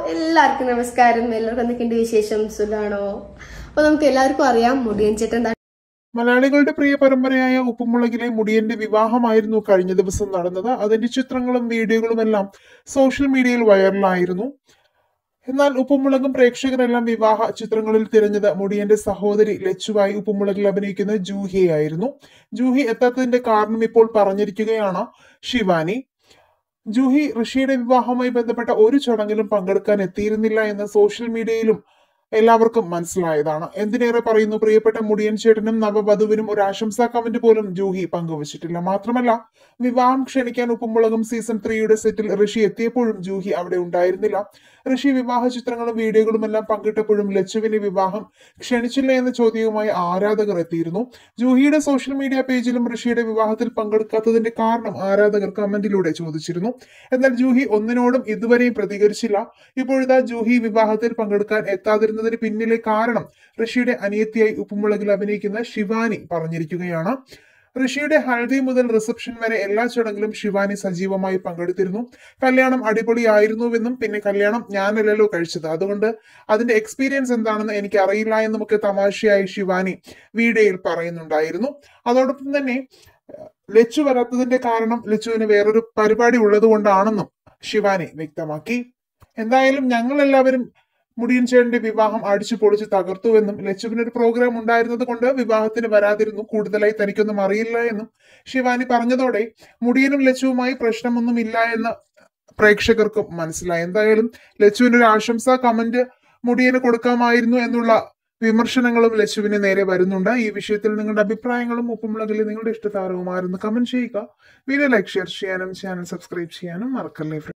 എല്ലാവർക്കും നമസ്കാരം എല്ലാവർക്കും എന്തൊക്കെയുണ്ട് വിശേഷം സുഖാണോ അപ്പൊ നമുക്ക് എല്ലാവർക്കും അറിയാം മുടിയൻ ചേട്ടൻ ദാ മലയാളികളുടെ പ്രിയ പരമ്പരയായ ഉപ്പുമുളകിലെ മുടിയന്റെ വിവാഹമായിരുന്നു കഴിഞ്ഞ ദിവസം നടന്നത് അതിന്റെ ചിത്രങ്ങളും വീഡിയോകളും എല്ലാം സോഷ്യൽ മീഡിയയിൽ വൈറലായിരുന്നു എന്നാൽ ഉപ്പുമുളകും പ്രേക്ഷകരെല്ലാം വിവാഹ ചിത്രങ്ങളിൽ തിരഞ്ഞത് മുടിയന്റെ സഹോദരി ലച്ചുവായി ഉപ്പുമുളകിൽ അഭിനയിക്കുന്ന ജൂഹിയായിരുന്നു ജൂഹി എത്താത്തതിന്റെ കാരണം ഇപ്പോൾ പറഞ്ഞിരിക്കുകയാണ് ശിവാനി ജൂഹി ഋഷിയുടെ വിവാഹവുമായി ബന്ധപ്പെട്ട ഒരു ചടങ്ങിലും പങ്കെടുക്കാൻ എത്തിയിരുന്നില്ല എന്ന് സോഷ്യൽ മീഡിയയിലും എല്ലാവർക്കും മനസ്സിലായതാണ് എന്തിനേറെ പറയുന്നു പ്രിയപ്പെട്ട മുടിയൻ ചേട്ടനും നവവധുവിനും ഒരു ആശംസാ കമന്റ് പോലും ജൂഹി പങ്കുവച്ചിട്ടില്ല മാത്രമല്ല വിവാഹം ക്ഷണിക്കാൻ ഉപ്പുമുളകും സീസൺ ത്രീയുടെ സെറ്റിൽ ഋഷി എത്തിയപ്പോഴും ജൂഹി അവിടെ ഉണ്ടായിരുന്നില്ല ഋഷി വിവാഹ ചിത്രങ്ങളും വീഡിയോകളും എല്ലാം പങ്കിട്ടപ്പോഴും ലച്ചുവിന്റെ വിവാഹം ക്ഷണിച്ചില്ല എന്ന ചോദ്യവുമായി ആരാധകർ എത്തിയിരുന്നു ജൂഹിയുടെ സോഷ്യൽ മീഡിയ പേജിലും ഋഷിയുടെ വിവാഹത്തിൽ പങ്കെടുക്കാത്തതിന്റെ കാരണം ആരാധകർ കമന്റിലൂടെ ചോദിച്ചിരുന്നു എന്നാൽ ജൂഹി ഒന്നിനോടും ഇതുവരെയും പ്രതികരിച്ചില്ല ഇപ്പോഴിതാ ജൂഹി വിവാഹത്തിൽ പങ്കെടുക്കാൻ എത്താതിരുന്നതിന് പിന്നിലെ കാരണം ഋഷിയുടെ അനിയത്തിയായി ഉപ്പുമുളകിൽ അഭിനയിക്കുന്ന ശിവാനി പറഞ്ഞിരിക്കുകയാണ് ഋഷിയുടെ ഹൽദി മുതൽ റിസപ്ഷൻ വരെ എല്ലാ ചടങ്ങിലും ശിവാനി സജീവമായി പങ്കെടുത്തിരുന്നു കല്യാണം അടിപൊളിയായിരുന്നുവെന്നും പിന്നെ കല്യാണം ഞാനല്ലല്ലോ കഴിച്ചത് അതുകൊണ്ട് അതിന്റെ എക്സ്പീരിയൻസ് എന്താണെന്ന് എനിക്ക് അറിയില്ല എന്നുമൊക്കെ തമാശയായി ശിവാനി വീഡിയോയിൽ പറയുന്നുണ്ടായിരുന്നു അതോടൊപ്പം തന്നെ ഏഹ്, ലച്ചു വരാത്തതിന്റെ കാരണം ലച്ചുവിന് വേറൊരു പരിപാടി ഉള്ളത് കൊണ്ടാണെന്നും ശിവാനി വ്യക്തമാക്കി എന്തായാലും ഞങ്ങൾ എല്ലാവരും മുടിയൻ ചേട്ടന്റെ വിവാഹം അടിച്ചു പൊളിച്ച് തകർത്തുവെന്നും ലച്ചുവിന് ഒരു പ്രോഗ്രാം ഉണ്ടായിരുന്നത് കൊണ്ട് വിവാഹത്തിന് വരാതിരുന്നു കൂടുതലായി തനിക്കൊന്നും അറിയില്ല എന്നും ശിവാനി പറഞ്ഞതോടെ മുടിയനും ലച്ചുവുമായി പ്രശ്നമൊന്നും ഇല്ല എന്ന് പ്രേക്ഷകർക്കും മനസ്സിലായി എന്തായാലും ലച്ചുവിന് ഒരു ആശംസാ കമന്റ് മുടിയന് കൊടുക്കാമായിരുന്നു എന്നുള്ള വിമർശനങ്ങളും ലച്ചുവിന് നേരെ വരുന്നുണ്ട് ഈ വിഷയത്തിൽ നിങ്ങളുടെ അഭിപ്രായങ്ങളും ഉപ്പുമുളകിൽ നിങ്ങളുടെ ഇഷ്ടതാരവുമായിരുന്നു കമന്റ് ചെയ്യുക വീഡിയോ ലൈക്ക് ഷെയർ ചെയ്യാനും ചാനൽ സബ്സ്ക്രൈബ് ചെയ്യാനും മറക്കല്ലേ